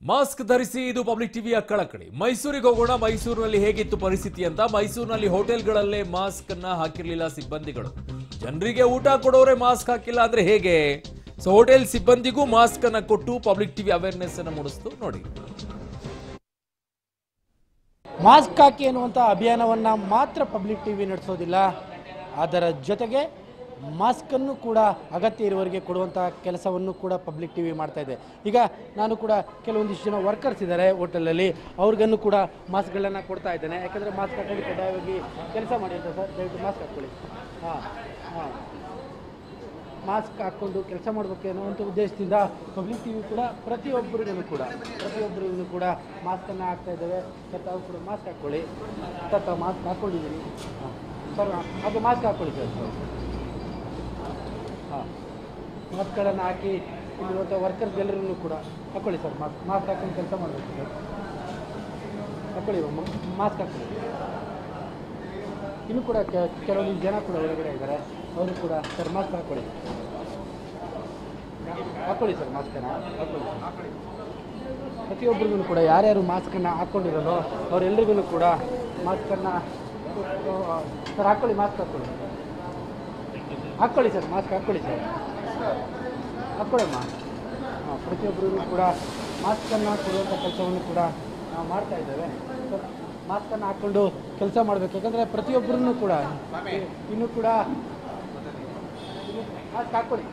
Mask ಧರಿಸಿ ಇದು public ಟಿವಿಯ ಕಳಕಳಿ ಮೈಸೂರಿಗೆ ಹೋಗೋಣ ಮೈಸೂರಿನಲ್ಲಿ ಹೇಗಿತ್ತು ಪರಿಸ್ಥಿತಿ ಅಂತ ಮೈಸೂರಿನಲ್ಲಿ ಹೋಟೆಲ್ಗಳಲ್ಲೇ ಮಾಸ್ಕ್ ಅನ್ನ ಹಾಕಿರ್ಲಿಲ್ಲ ಸಿಬ್ಬಂದಿಗಳು ಜನರಿಗೆ ಊಟ ಕೊಡೋರೆ ಮಾಸ್ಕ್ ಹಾಕಿಲ್ಲ ಅಂದ್ರೆ ಹೇಗೆ ಸೊ ಹೋಟೆಲ್ ಸಿಬ್ಬಂದಿಗೂ ಮಾಸ್ಕ್ ಅನ್ನ ಕೊಟ್ಟು ಪಬ್ಲಿಕ್ ಟಿವಿ ಅವೇರ್ನೆಸ್ ಅನ್ನ ಮೂಡಿಸ್ತು ನೋಡಿ ಮಾಸ್ಕ್ ಹಾಕಿ ಅನ್ನುವಂಥ ಅಭಿಯಾನವನ್ನು ಮಾತ್ರ ಪಬ್ಲಿಕ್ ಟಿವಿ ನಡೆಸೋದಿಲ್ಲ ಅದರ ಜೊತೆಗೆ ಮಾಸ್ಕನ್ನು ಕೂಡ ಅಗತ್ಯ ಇರುವವರಿಗೆ ಕೊಡುವಂಥ ಕೆಲಸವನ್ನು ಕೂಡ ಪಬ್ಲಿಕ್ ಟಿವಿ ಮಾಡ್ತಾ ಇದೆ ಈಗ ನಾನು ಕೂಡ ಕೆಲವೊಂದಿಷ್ಟು ಜನ ವರ್ಕರ್ಸ್ ಇದ್ದಾರೆ ಹೋಟೆಲಲ್ಲಿ ಅವ್ರಿಗನ್ನು ಕೂಡ ಮಾಸ್ಕ್ಗಳನ್ನು ಕೊಡ್ತಾ ಇದ್ದೇನೆ ಯಾಕಂದರೆ ಮಾಸ್ಕ್ ಹಾಕೊಂಡು ಕಡ್ಡಾಯವಾಗಿ ಕೆಲಸ ಮಾಡಿ ಅಂತ ಸರ್ ದಯವಿಟ್ಟು ಮಾಸ್ಕ್ ಹಾಕ್ಕೊಳ್ಳಿ ಹಾಂ ಹಾಂ ಮಾಸ್ಕ್ ಹಾಕ್ಕೊಂಡು ಕೆಲಸ ಮಾಡಬೇಕು ಅನ್ನುವಂಥ ಉದ್ದೇಶದಿಂದ ಪಬ್ಲಿಕ್ ಟಿವಿ ಕೂಡ ಪ್ರತಿಯೊಬ್ಬರಿಗೂ ಕೂಡ ಪ್ರತಿಯೊಬ್ಬರಿಗೂ ಕೂಡ ಮಾಸ್ಕನ್ನು ಹಾಕ್ತಾ ಇದ್ದೇವೆ ಮತ್ತು ತಾವು ಕೂಡ ಮಾಸ್ಕ್ ಹಾಕ್ಕೊಳ್ಳಿ ಸರ್ ತಾವು ಮಾಸ್ಕ್ ಹಾಕ್ಕೊಂಡಿದ್ದೀರಿ ಹಾಂ ಸರ್ ಹಾಗೆ ಮಾಸ್ಕ್ ಹಾಕ್ಕೊಳ್ಳಿ ಸರ್ ಹಾಂ ಮಾಸ್ಕ್ಗಳನ್ನು ಹಾಕಿ ಇಲ್ಲಿರುವಂಥ ವರ್ಕರ್ಸ್ ಎಲ್ಲರಿಗೂ ಕೂಡ ಹಾಕ್ಕೊಳ್ಳಿ ಸರ್ ಮಾಸ್ಕ್ ಮಾಸ್ಕ್ ಹಾಕೊಂಡು ಕೆಲಸ ಮಾಡಬೇಕು ಸರ್ ಹಾಕ್ಕೊಳ್ಳಿ ಮಾಸ್ಕ್ ಹಾಕ್ಕೊಳ್ಳಿ ಇನ್ನು ಕೂಡ ಕೆ- ಕೆಲವೊಂದಿಷ್ಟು ಜನ ಕೂಡ ಒಳಗಡೆ ಇದ್ದಾರೆ ಅವರು ಕೂಡ ಸರ್ ಮಾಸ್ಕ್ ಹಾಕ್ಕೊಳ್ಳಿ ಹಾಕ್ಕೊಳ್ಳಿ ಸರ್ ಮಾಸ್ಕನ್ನು ಹಾಕ್ಕೊಳ್ಳಿ ಪ್ರತಿಯೊಬ್ಬರಿಗೂ ಕೂಡ ಯಾರ್ಯಾರು ಮಾಸ್ಕನ್ನು ಹಾಕ್ಕೊಂಡಿರೋದು ಅವರೆಲ್ಲರಿಗೂ ಕೂಡ ಮಾಸ್ಕನ್ನು ಸರ್ ಹಾಕ್ಕೊಳ್ಳಿ ಮಾಸ್ಕ್ ಹಾಕ್ಕೊಳ್ಳಿ ಹಾಕ್ಕೊಳ್ಳಿ ಸರ್ ಮಾಸ್ಕ್ ಹಾಕ್ಕೊಳ್ಳಿ ಸರ್ ಹಾಕ್ಕೊಳ್ಳಮ್ಮ ಹಾಂ ಪ್ರತಿಯೊಬ್ಬರಿಗೂ ಕೂಡ ಮಾಸ್ಕನ್ನು ಕೊಡುವಂಥ ಕೆಲಸವನ್ನು ಕೂಡ ನಾವು ಮಾಡ್ತಾ ಇದ್ದೇವೆ ಸರ್ ಮಾಸ್ಕನ್ನು ಹಾಕ್ಕೊಂಡು ಕೆಲಸ ಮಾಡಬೇಕು ಯಾಕಂದರೆ ಪ್ರತಿಯೊಬ್ಬರನ್ನು ಕೂಡ ಇನ್ನೂ ಕೂಡ ಮಾಸ್ಕ್ ಹಾಕ್ಕೊಳ್ಳಿ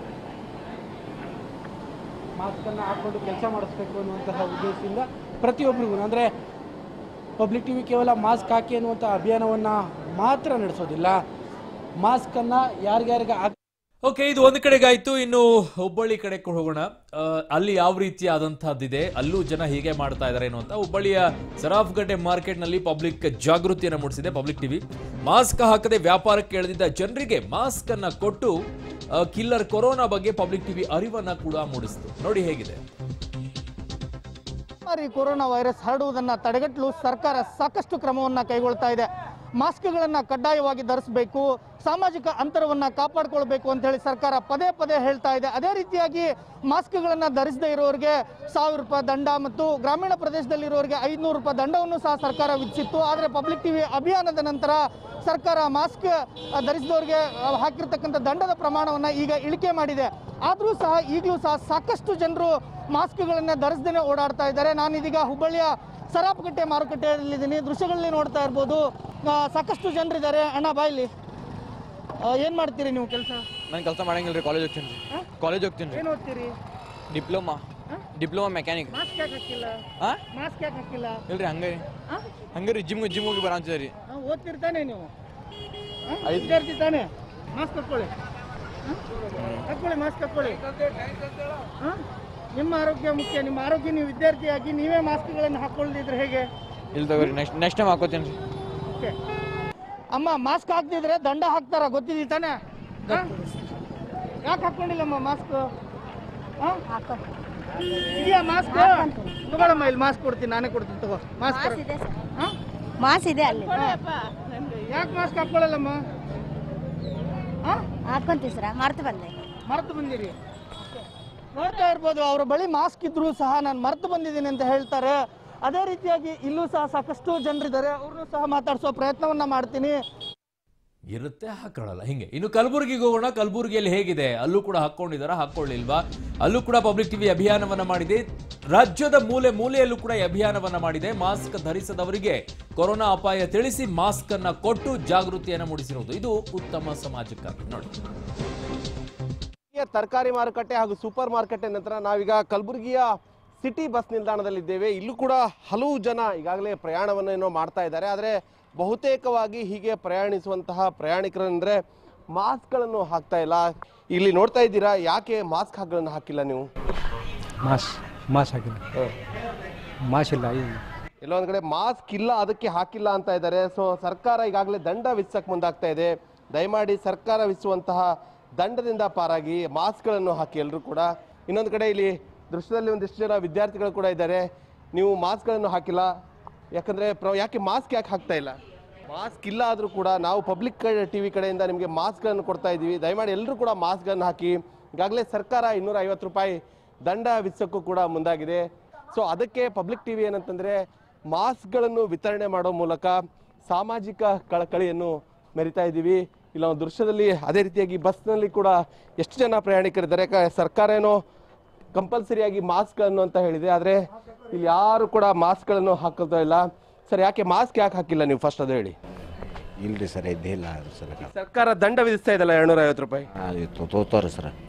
ಮಾಸ್ಕನ್ನು ಹಾಕ್ಕೊಂಡು ಕೆಲಸ ಮಾಡಿಸ್ಬೇಕು ಅನ್ನುವಂತಹ ಉದ್ದೇಶದಿಂದ ಪ್ರತಿಯೊಬ್ಬರಿಗೂ ಅಂದರೆ ಪಬ್ಲಿಕ್ ಟಿವಿ ಕೇವಲ ಮಾಸ್ಕ್ ಹಾಕಿ ಅನ್ನುವಂಥ ಅಭಿಯಾನವನ್ನು ಮಾತ್ರ ನಡೆಸೋದಿಲ್ಲ ಮಾಸ್ಕನ್ನು ಯಾರಿಗ್ಯಾರಿಗೆ ಹಾಕ್ ಓಕೆ ಇದು ಒಂದು ಕಡೆಗಾಯ್ತು ಇನ್ನು ಹುಬ್ಬಳ್ಳಿ ಕಡೆ ಹೋಗೋಣ ಆ, ಅಲ್ಲಿ ಯಾವ ರೀತಿಯಾದಂತಹದ್ದಿದೆ ಅಲ್ಲೂ ಜನ ಹೀಗೆ ಮಾಡ್ತಾ ಇದ್ದಾರೆ ಏನು ಅಂತ ಹುಬ್ಬಳ್ಳಿಯ ಸರಾಫ್ಗಡ್ಡೆ ಮಾರ್ಕೆಟ್ನಲ್ಲಿ ಪಬ್ಲಿಕ್ ಜಾಗೃತಿಯನ್ನು ಮೂಡಿಸಿದೆ ಪಬ್ಲಿಕ್ ಟಿವಿ ಮಾಸ್ಕ್ ಹಾಕದೆ ವ್ಯಾಪಾರಕ್ಕೆ ಎಳೆದಿದ್ದ ಜನರಿಗೆ ಮಾಸ್ಕ್ ಅನ್ನ ಕೊಟ್ಟು ಆ, ಕಿಲ್ಲರ್ ಕೊರೋನಾ ಬಗ್ಗೆ ಪಬ್ಲಿಕ್ ಟಿವಿ ಅರಿವನ್ನ ಕೂಡ ಮೂಡಿಸಿತು ನೋಡಿ ಹೇಗಿದೆ ಮಹಾಮಾರಿ ಕೊರೋನಾ ವೈರಸ್ ಹರಡುವುದನ್ನು ತಡೆಗಟ್ಟಲು ಸರ್ಕಾರ ಸಾಕಷ್ಟು ಕ್ರಮವನ್ನು ಕೈಗೊಳ್ತಾ ಇದೆ ಮಾಸ್ಕ್ಗಳನ್ನು ಕಡ್ಡಾಯವಾಗಿ ಧರಿಸಬೇಕು ಸಾಮಾಜಿಕ ಅಂತರವನ್ನು ಕಾಪಾಡಿಕೊಳ್ಬೇಕು ಅಂತ ಹೇಳಿ ಸರ್ಕಾರ ಪದೇ ಪದೇ ಹೇಳ್ತಾ ಇದೆ ಅದೇ ರೀತಿಯಾಗಿ ಮಾಸ್ಕ್ಗಳನ್ನು ಧರಿಸದೇ ಇರೋರಿಗೆ ಸಾವಿರ ರೂಪಾಯಿ ದಂಡ ಮತ್ತು ಗ್ರಾಮೀಣ ಪ್ರದೇಶದಲ್ಲಿರೋರಿಗೆ ಐದುನೂರು ರೂಪಾಯಿ ದಂಡವನ್ನು ಸಹ ಸರ್ಕಾರ ವಿಧಿಸಿತ್ತು ಆದರೆ ಪಬ್ಲಿಕ್ ಟಿವಿ ಅಭಿಯಾನದ ನಂತರ ಸರ್ಕಾರ ಮಾಸ್ಕ್ ಅಹ್, ಧರಿಸಿದವರಿಗೆ ಅಹ್, ಹಾಕಿರ್ತಕ್ಕಂಥ ದಂಡದ ಪ್ರಮಾಣವನ್ನು ಈಗ ಇಳಿಕೆ ಮಾಡಿದೆ ಆದರೂ ಸಹ ಈಗಲೂ ಸಹ ಸಾಕಷ್ಟು ಜನರು ಮಾಸ್ಕ್ಗಳನ್ನು ಧರಿಸದೇ ಓಡಾಡ್ತಾ ಇದ್ದಾರೆ ನಾನಿದೀಗ ಹುಬ್ಬಳ್ಳಿಯ ಸರಾಪಕಟ್ಟೆ ಮಾರುಕಟ್ಟೆಯಲ್ಲಿದ್ದೀನಿ ದೃಶ್ಯಗಳಲ್ಲಿ ನೋಡ್ತಾ ಇರ್ಬೋದು ಆ, ಸಾಕಷ್ಟು ಜನರಿದ್ದಾರೆ ಅಣ್ಣ ಬಾಯಲ್ಲಿ ಏನು ಮಾಡ್ತೀರಿ ನೀವು ಕೆಲಸ ನಾನು ಕೆಲಸ ಮಾಡಂಗಿಲ್ಲ ರೀ ಕಾಲೇಜ್ ಹೋಗ್ತೀನಿ ರೀ ಕಾಲೇಜ್ ಹೋಗ್ತೀನಿ ರೀ ಏನು ಓದ್ತೀರಿ ಡಿಪ್ಲೊಮಾ ಡಿಪ್ಲೊಮಾ ಮೆಕ್ಯಾನಿಕ್ ಮಾಸ್ಕ್ ಯಾಕೆ ಹಾಕಿಲ್ಲ ಹಾಂ ಮಾಸ್ಕ್ ಯಾಕೆ ಹಾಕಿಲ್ಲ ಇಲ್ರಿ ಹಂಗೆ ರೀ ಹಾಂ ಹಂಗೆ ರೀ ಜಿಮ್ ಜಿಮ್ ಹೋಗಿ ಬರಂತಿದೆ ರೀ ಓದ್ತಿರ್ತಾನೆ ನೀವು ಹಾಂ? ವಿದ್ಯಾರ್ಥಿ ತಾನೆ ಮಾಸ್ಕ್ ಹಾಕ್ಕೊಳ್ಳಿ ಹಾಂ? ಹಾಕ್ಕೊಳ್ಳಿ ಮಾಸ್ಕ್ ಹಾಕ್ಕೊಳ್ಳಿ ಹಾಂ? ನಿಮ್ಮ ಆರೋಗ್ಯ ಮುಖ್ಯ ನಿಮ್ಮ ಆರೋಗ್ಯ ನೀವು ವಿದ್ಯಾರ್ಥಿಯಾಗಿ ನೀವೇ ಮಾಸ್ಕ್ಗಳನ್ನು ಹಾಕ್ಕೊಳ್ದಿದ್ರೆ ಹೇಗೆ ಇಲ್ಲಿ ತಗೋರಿ ನೆಕ್ಸ್ಟ್ ನೆಕ್ಸ್ಟ್ ಟೈಮ್ ಹಾಕೋತೀನಿ ರೀ ಓಕೆ ಅಮ್ಮ ಮಾಸ್ಕ್ ಹಾಕ್ತಿದ್ರೆ ದಂಡ ಹಾಕ್ತಾರ ಗೊತ್ತಿದಿ ತಾನೆ ಯಾಕೆ ಹಾಕ್ಕೊಂಡಿಲ್ಲಮ್ಮ ಮಾಸ್ಕ್ ಇದೆಯಾ ಮಾಸ್ಕ್ ತಗೊಳಮ್ಮ ಇಲ್ಲಿ ಮಾಸ್ಕ್ ಕೊಡ್ತೀನಿ ನಾನೇ ಕೊಡ್ತೀನಿ ತಗೋ ಮಾಸ್ಕ್ ಮಾಸ್ ಇದೆ ಸರ್ ಹಾಂ ಮಾಸ್ ಇದೆ ಅಲ್ಲಿ ಯಾಕೆ ಮಾಸ್ಕ್ ಹಾಕ್ಕೊಳ್ಳಲ್ಲಮ್ಮ ಹಾಂ ಹಾಕೊಂತೀವಿ ಸರ ಮರ್ತು ಬಂದೆ ಮರೆತು ಬಂದಿರಿ ನೋಡ್ತಾ ಇರ್ಬೋದು ಅವರ ಬಳಿ ಮಾಸ್ಕ್ ಇದ್ರೂ ಸಹ ನಾನು ಮರೆತು ಬಂದಿದ್ದೀನಿ ಅಂತ ಹೇಳ್ತಾರೆ ಅದೇ ರೀತಿಯಾಗಿ ಇಲ್ಲೂ ಸಹ ಸಾಕಷ್ಟು ಜನರಿದ್ದಾರೆ ಅವ್ರನ್ನೂ ಸಹ ಮಾತಾಡಿಸೋ ಪ್ರಯತ್ನವನ್ನ ಮಾಡ್ತೀನಿ ಇರುತ್ತೆ ಹಾಕೊಳ್ಳಲ್ಲ ಹಿಂಗೆ ಇನ್ನು ಕಲಬುರಗಿಗೆ ಹೋಗೋಣ ಕಲಬುರಗಿಯಲ್ಲಿ ಹೇಗಿದೆ ಅಲ್ಲೂ ಕೂಡ ಹಾಕೊಂಡಿದಾರ ಹಾಕೊಳ್ಳಿಲ್ವಾ ಅಲ್ಲೂ ಕೂಡ ಪಬ್ಲಿಕ್ ಟಿವಿ ಅಭಿಯಾನವನ್ನ ಮಾಡಿದೆ ರಾಜ್ಯದ ಮೂಲೆ ಮೂಲೆಯಲ್ಲೂ ಕೂಡ ಈ ಅಭಿಯಾನವನ್ನ ಮಾಡಿದೆ ಮಾಸ್ಕ್ ಧರಿಸದವರಿಗೆ ಕೊರೋನಾ ಅಪಾಯ ತಿಳಿಸಿ ಮಾಸ್ಕ್ ಅನ್ನ ಕೊಟ್ಟು ಜಾಗೃತಿಯನ್ನ ಮೂಡಿಸಿರುವುದು ಇದು ಉತ್ತಮ ಸಮಾಜಕ್ಕಾಗಿ ನೋಡಿ ಕಲಬುರಗಿಯ ತರಕಾರಿ ಮಾರುಕಟ್ಟೆ ಹಾಗೂ ಸೂಪರ್ ಮಾರ್ಕೆಟ್ ನಂತರ ನಾವೀಗ ಕಲಬುರಗಿಯ ಸಿಟಿ ಬಸ್ ನಿಲ್ದಾಣದಲ್ಲಿದ್ದೇವೆ ಇಲ್ಲೂ ಕೂಡ ಹಲವು ಜನ ಈಗಾಗಲೇ ಪ್ರಯಾಣವನ್ನು ಏನೋ ಮಾಡ್ತಾ ಇದ್ದಾರೆ ಆದರೆ ಬಹುತೇಕವಾಗಿ ಹೀಗೆ ಪ್ರಯಾಣಿಸುವಂತಹ ಪ್ರಯಾಣಿಕರಂದ್ರೆ ಮಾಸ್ಕ್ಗಳನ್ನು ಹಾಕ್ತಾ ಇಲ್ಲ ಇಲ್ಲಿ ನೋಡ್ತಾ ಇದ್ದೀರಾ ಯಾಕೆ ಮಾಸ್ಕ್ ಹಾಕ್ಗಳನ್ನು ಹಾಕಿಲ್ಲ ನೀವು ಮಾಸ್ ಮಾಸ್ ಹಾಕಿಲ್ಲ ಮಾಸ್ ಇಲ್ಲ ಈ ಎಲ್ಲೋ ಒಂದ್ ಕಡೆ ಮಾಸ್ಕ್ ಇಲ್ಲ ಅದಕ್ಕೆ ಹಾಕಿಲ್ಲ ಅಂತ ಇದ್ದಾರೆ ಸೊ ಸರ್ಕಾರ ಈಗಾಗಲೇ ದಂಡ ವಿಧಿಸಕ್ಕೆ ಮುಂದಾಗ್ತಾ ಇದೆ ದಯಮಾಡಿ ಸರ್ಕಾರ ವಿಧಿಸುವಂತಹ ದಂಡದಿಂದ ಪಾರಾಗಿ ಮಾಸ್ಕ್ಗಳನ್ನು ಹಾಕಿ ಎಲ್ಲರೂ ಕೂಡ ಇನ್ನೊಂದು ಕಡೆ ಇಲ್ಲಿ ದೃಶ್ಯದಲ್ಲಿ ಒಂದಿಷ್ಟು ಜನ ವಿದ್ಯಾರ್ಥಿಗಳು ಕೂಡ ಇದ್ದಾರೆ ನೀವು ಮಾಸ್ಕ್ಗಳನ್ನು ಹಾಕಿಲ್ಲ ಯಾಕಂದ್ರೆ ಪ್ರ ಯಾಕೆ ಮಾಸ್ಕ್ ಯಾಕೆ ಹಾಕ್ತಾ ಇಲ್ಲ ಮಾಸ್ಕ್ ಇಲ್ಲ ಆದರೂ ಕೂಡ ನಾವು ಪಬ್ಲಿಕ್ ಟಿ ವಿ ಕಡೆಯಿಂದ ನಿಮಗೆ ಮಾಸ್ಕ್ಗಳನ್ನು ಕೊಡ್ತಾ ಇದ್ದೀವಿ ದಯಮಾಡಿ ಎಲ್ಲರೂ ಕೂಡ ಮಾಸ್ಕ್ಗಳನ್ನು ಹಾಕಿ ಈಗಾಗಲೇ ಸರ್ಕಾರ ಇನ್ನೂರ ಐವತ್ತು ರೂಪಾಯಿ ದಂಡ ವಿಧಿಸೋಕ್ಕೂ ಕೂಡ ಮುಂದಾಗಿದೆ ಸೊ ಅದಕ್ಕೆ ಪಬ್ಲಿಕ್ ಟಿವಿ ಏನಂತಂದ್ರೆ ಮಾಸ್ಕ್ಗಳನ್ನು ವಿತರಣೆ ಮಾಡೋ ಮೂಲಕ ಸಾಮಾಜಿಕ ಕಳಕಳಿಯನ್ನು ಮೆರಿತಾ ಇದ್ದೀವಿ ಇಲ್ಲ ಒಂದು ದೃಶ್ಯದಲ್ಲಿ ಅದೇ ರೀತಿಯಾಗಿ ಬಸ್ನಲ್ಲಿ ಕೂಡ ಎಷ್ಟು ಜನ ಪ್ರಯಾಣಿಕರಿದ್ದಾರೆ ಯಾಕಂದ್ರೆ ಸರ್ಕಾರ ಏನೋ ಕಂಪಲ್ಸರಿಯಾಗಿ ಮಾಸ್ಕ್ಗಳನ್ನು ಅಂತ ಹೇಳಿದೆ ಆದರೆ ಇಲ್ಲಿ ಯಾರು ಕೂಡ ಮಾಸ್ಕ್ಗಳನ್ನು ಹಾಕೋತಾ ಇಲ್ಲ ಸರ್ ಯಾಕೆ ಮಾಸ್ಕ್ ಯಾಕೆ ಹಾಕಿಲ್ಲ ನೀವು ಫಸ್ಟ್ ಅದು ಹೇಳಿ ಇಲ್ರಿ ಸರ್ ಇದ್ದೇ ಇಲ್ಲ ಅದು ಸರ್ ಸರ್ಕಾರ ದಂಡ ವಿಧಿಸ್ತಾ ಇದಲ್ಲ ಎರಡ್ನೂರ ಐವತ್ತು ರೂಪಾಯಿ ಅದು ತೋತಾರೆ ಸರ್